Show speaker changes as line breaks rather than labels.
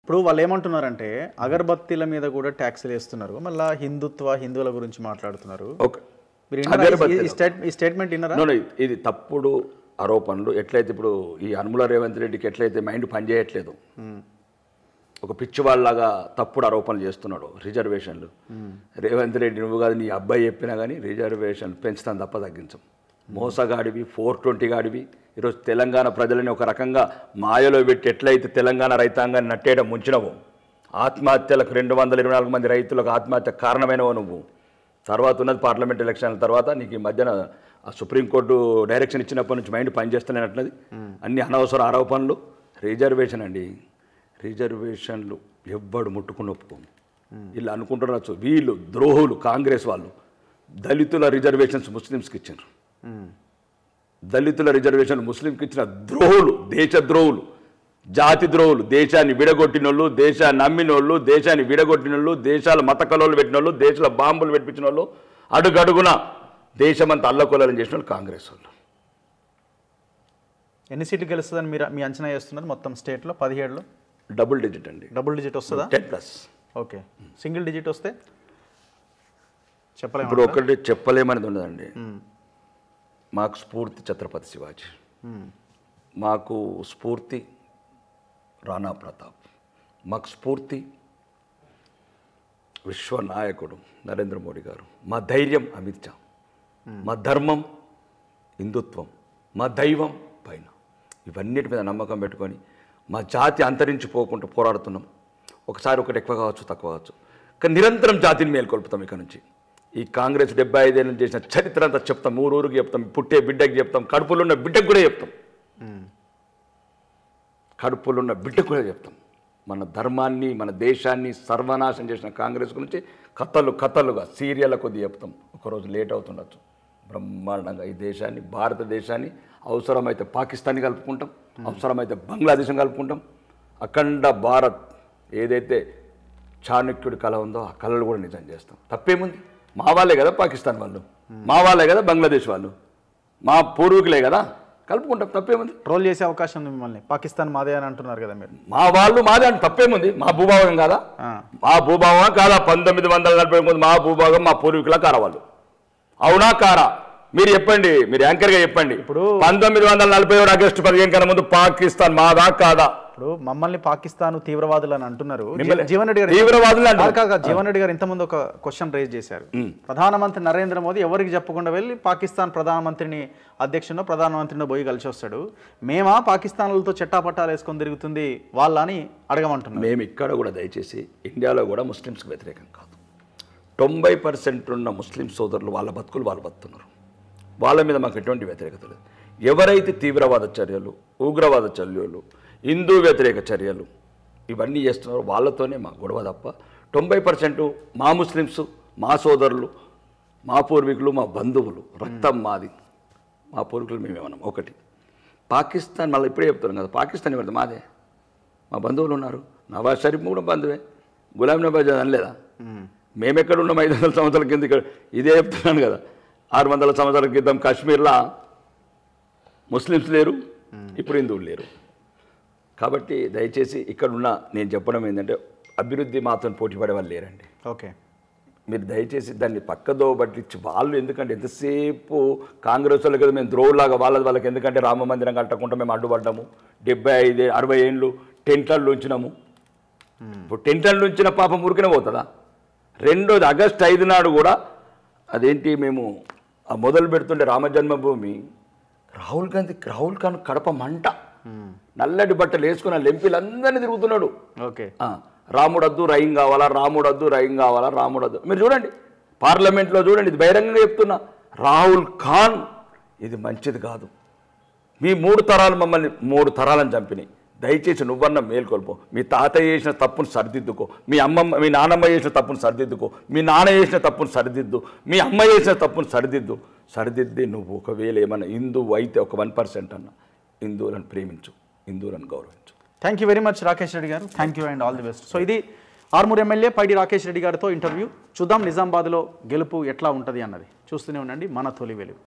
ఇప్పుడు వాళ్ళు ఏమంటున్నారంటే అగరబత్తీల మీద కూడా ట్యాక్స్లు వేస్తున్నారు మళ్ళీ హిందుత్వ హిందువుల గురించి మాట్లాడుతున్నారు
ఒక
మీరు విన్నారా? ఈ- ఈ స్టేట్ ఈ స్టేట్మెంట్ విన్నారా
No, no, ఇది తప్పుడు ఆరోపణలు ఎట్లయితే ఇప్పుడు ఈ అనుముల రేవంత్ రెడ్డికి ఎట్లయితే మైండ్ పనిచేయట్లేదు ఒక పిచ్చివాళ్ళలాగా తప్పుడు ఆరోపణలు చేస్తున్నాడు రిజర్వేషన్లు రేవంత్ రెడ్డి నువ్వు కాదు నీ అబ్బాయి చెప్పినా కానీ రిజర్వేషన్ పెంచుతాను తప్ప తగ్గించం మోసగాడివి ఫోర్ ట్వంటీ గాడివి ఈరోజు తెలంగాణ ప్రజలని ఒక రకంగా మాయలో పెట్టి ఎట్లయితే తెలంగాణ రైతాంగాన్ని నట్టేయడం ముంచినవో ఆత్మహత్యలకు రెండు వందల ఇరవై నాలుగు మంది రైతులకు ఆత్మహత్య కారణమైనవో నువ్వు తర్వాత ఉన్నది పార్లమెంట్ ఎలక్షన్ల తర్వాత నీకు ఈ మధ్యన ఆ సుప్రీంకోర్టు డైరెక్షన్ ఇచ్చినప్పటి నుంచి మైండ్ పనిచేస్తున్నట్లది అన్ని అనవసర ఆరోపణలు రిజర్వేషన్ అండి రిజర్వేషన్లు ఎవ్వడు ముట్టుకుని ఒప్పుకోము వీళ్ళు అనుకుంటున్నారు వీళ్ళు ద్రోహులు కాంగ్రెస్ వాళ్ళు దళితుల రిజర్వేషన్స్ ముస్లిమ్స్కి ఇచ్చారు
మ్మ్.
దళితుల రిజర్వేషన్ ముస్లింకి ఇచ్చిన ద్రోహులు దేశ ద్రోహులు జాతి ద్రోహులు దేశాన్ని విడగొట్టినోళ్ళు దేశాన్ని నమ్మినోళ్ళు దేశాన్ని విడగొట్టినోళ్ళు దేశాల మత కలవలు పెట్టినోళ్ళు దేశాల బాంబులు పెట్టించిన వాళ్ళు అడుగడుగున దేశమంతా అల్లకొల్లని చేసిన వాళ్ళు కాంగ్రెస్ వాళ్ళు
ఎన్ని సీట్లు గెలుస్తుందని మీరు మీ అంచనా వేస్తున్నారు మొత్తం స్టేట్లో పదిహేడులో
డబుల్ డిజిట్ అండి
డబుల్ డిజిట్ వస్తుందా
ten plus
okay single digit వస్తే చెప్పలేము
ఇప్పుడు ఒకటి చెప్పలేమనేది ఉండదండి మాకు స్ఫూర్తి ఛత్రపతి శివాజీ మాకు స్ఫూర్తి రాణా ప్రతాప్ మాకు స్ఫూర్తి విశ్వనాయకుడు నరేంద్ర మోడీ గారు మా ధైర్యం అమిత్ షా మా ధర్మం హిందుత్వం మా దైవం పైన ఇవన్నిటి మీద నమ్మకం పెట్టుకొని మా జాతి అంతరించిపోకుండా పోరాడుతున్నాం ఒకసారి ఒకటి ఎక్కువ కావచ్చు తక్కువ కావచ్చు కానీ నిరంతరం జాతిని మేల్కొల్పుతాం ఇక్కడ నుంచి ఈ కాంగ్రెస్ డెబ్బై ఐదేళ్ళు చేసిన చరిత్ర అంతా చెప్తాం ఊరూరికి చెప్తాం పుట్టే బిడ్డకి చెప్తాం కడుపులో ఉన్న బిడ్డకు కూడా చెప్తాం కడుపులో ఉన్న బిడ్డకు కూడా చెప్తాం మన ధర్మాన్ని మన దేశాన్ని సర్వనాశనం చేసిన కాంగ్రెస్ గురించి కథలు కథలుగా సీరియల్ కొద్ది చెప్తాం ఒకరోజు లేట్ అవుతుండొచ్చు బ్రహ్మాండంగా ఈ దేశాన్ని భారతదేశాన్ని అవసరమైతే పాకిస్తాన్ని కలుపుకుంటాం అవసరమైతే బంగ్లాదేశం కలుపుకుంటాం అఖండ భారత్ ఏదైతే చాణక్యుడి కళ ఉందో ఆ కళలు కూడా నిజం చేస్తాం తప్పేముంది మా వాళ్ళే కదా పాకిస్తాన్ వాళ్ళు మా వాళ్ళే కదా బంగ్లాదేశ్ వాళ్ళు మా పూర్వీకులే కదా కలుపుకుంటాం తప్పేముంది
ట్రోల్ చేసే అవకాశం ఉంది మిమ్మల్ని పాకిస్తాన్ మాదే అని అంటున్నారు కదా మీరు
మా వాళ్ళు మాదే అంటే తప్పేముంది మా భూభాగం కాదా
ఆ.
మా భూభాగం కాదా పంతొమ్మిది వందల నలభై ముందు మా భూభాగం మా పూర్వీకుల కారా వాళ్ళు అవునా కారా మీరు చెప్పండి మీరు యాంకర్ గా చెప్పండి
ఇప్పుడు-
పంతొమ్మిది వందల నలభై ఏడు ఆగస్టు పదిహేను కన్నా ముందు పాకిస్తాన్ మాదా కాదా
ఇప్పుడు మమ్మల్ని పాకిస్తాన్ తీవ్రవాదులు అని అంటున్నారు
మిమ్మల్ని
జీ- జీవన్ రెడ్డి గారు
తీవ్రవాదులు అంటారు.
కాదు, కాదు, జీవన్ రెడ్డి గారు ఇంతకుముందు ఒక క్వశ్చన్ రేజ్ చేశారు ప్రధానమంత్రి నరేంద్ర మోదీ ఎవరికి చెప్పకుండా వెళ్ళి పాకిస్తాన్ ప్రధానమంత్రిని అధ్యక్షునో ప్రధానమంత్రినో పోయి కలిసి వస్తాడు మేమా పాకిస్తాన్లతో చెట్టాపట్టాలు వేసుకొని తిరుగుతుంది వాళ్ళ అని అడగమంటున్నారు
మేము ఇక్కడ కూడా దయచేసి ఇండియాలో కూడా ముస్లిమ్స్కి వ్యతిరేకం కాదు తొంభై పర్సెంట్ ఉన్న ముస్లిం సోదరులు వాళ్ళ బతుకులు వాళ్ళు బతుకుతున్నారు వాళ్ళ మీద మాకు ఎటువంటి వ్యతిరేకత లేదు ఎవరైతే తీవ్రవాద చర్యలు ఉగ్రవాద చర్యలు హిందూ వ్యతిరేక చర్యలు ఇవన్నీ చేస్తున్నారో వాళ్ళతోనే మా గొడవ తప్ప తొంభై పర్సెంట్ మా ముస్లిమ్స్ మా సోదరులు మా పూర్వీకులు మా బంధువులు రక్తం మాది మా పూర్వీకులు మేమేమన్నాం ఒకటి పాకిస్తాన్ మళ్ళీ ఇప్పుడే చెప్తున్నాం కదా పాకిస్తాన్ ఎవరిది మాదే మా బంధువులు ఉన్నారు నవాజ్ షరీఫ్ కూడా బంధువే గులాం నబీ ఆజాద్ అనలేదా మేమెక్కడ ఉన్నాం ఐదు వందల సంవత్సరాల కింద ఇక్కడ ఇదే చెప్తున్నాను కదా ఆరు వందల సంవత్సరాల క్రితం కాశ్మీర్లో ముస్లిమ్స్ లేరు ఇప్పుడు హిందువులు లేరు కాబట్టి దయచేసి ఇక్కడ ఉన్న నేను చెప్పడం ఏంటంటే అభివృద్ధి మాత్రం పోటీ పడే వాళ్ళు లేరండి
ఓకే
మీరు దయచేసి దాన్ని పక్కదో పట్టించి వాళ్ళు ఎందుకంటే ఎంతసేపు కాంగ్రెస్ వాళ్ళకి కదా మేము ద్రోవులాగా వాళ్ళ వాళ్ళకి ఎందుకంటే రామ మందిరం కట్టకుండా మేము అడ్డుపడ్డాము డెబ్బై ఐదు అరవై ఏళ్ళు టెంట్లలో ఉంచినాము ఇప్పుడు టెంట్లలో ఉంచిన పాపం ఊరికనే పోతుందా రెండోది ఆగస్ట్ ఐదు నాడు కూడా అదేంటి మేము ఆ మొదలు పెడుతుండే రామ జన్మభూమి రాహుల్ గాంధీ రాహుల్ ఖాన్ కడప మంట నల్లటి బట్టలు వేసుకున్న లెంపీలందరినీ తిరుగుతున్నాడు
ఓకే
ఆ, రాముడద్దు రైం కావాలా రాముడద్దు రైం కావాలా రాముడద్దు మీరు చూడండి పార్లమెంట్లో చూడండి ఇది బహిరంగంగా చెప్తున్నా రాహుల్ ఖాన్ ఇది మంచిది కాదు మీ మూడు తరాలు మమ్మల్ని మూడు తరాలను చంపినాయి దయచేసి నువ్వన్న మేల్కొల్పో మీ తాతయ్య చేసిన తప్పును సరిదిద్దుకో మీ అమ్మమ్మ మీ నానమ్మ చేసిన తప్పును సరిదిద్దుకో మీ నాన్న చేసిన తప్పును సరిదిద్దు మీ అమ్మ చేసిన తప్పును సరిదిద్దు సరిదిద్ది నువ్వు ఒకవేళ ఏమన్నా హిందువు అయితే ఒక వన్ పర్సెంట్ అన్న హిందువులను ప్రేమించు హిందువులను గౌరవించు
thank you very much Rakesh Reddy గారు thank you and all the best so ఇది ఆర్మూర్ ఎమ్మెల్యే పైడి రాకేష్ రెడ్డి గారితో ఇంటర్వ్యూ చూద్దాం నిజామాబాద్లో గెలుపు ఎట్లా ఉంటుంది అన్నది చూస్తూనే ఉండండి మన తొలి వెలుగు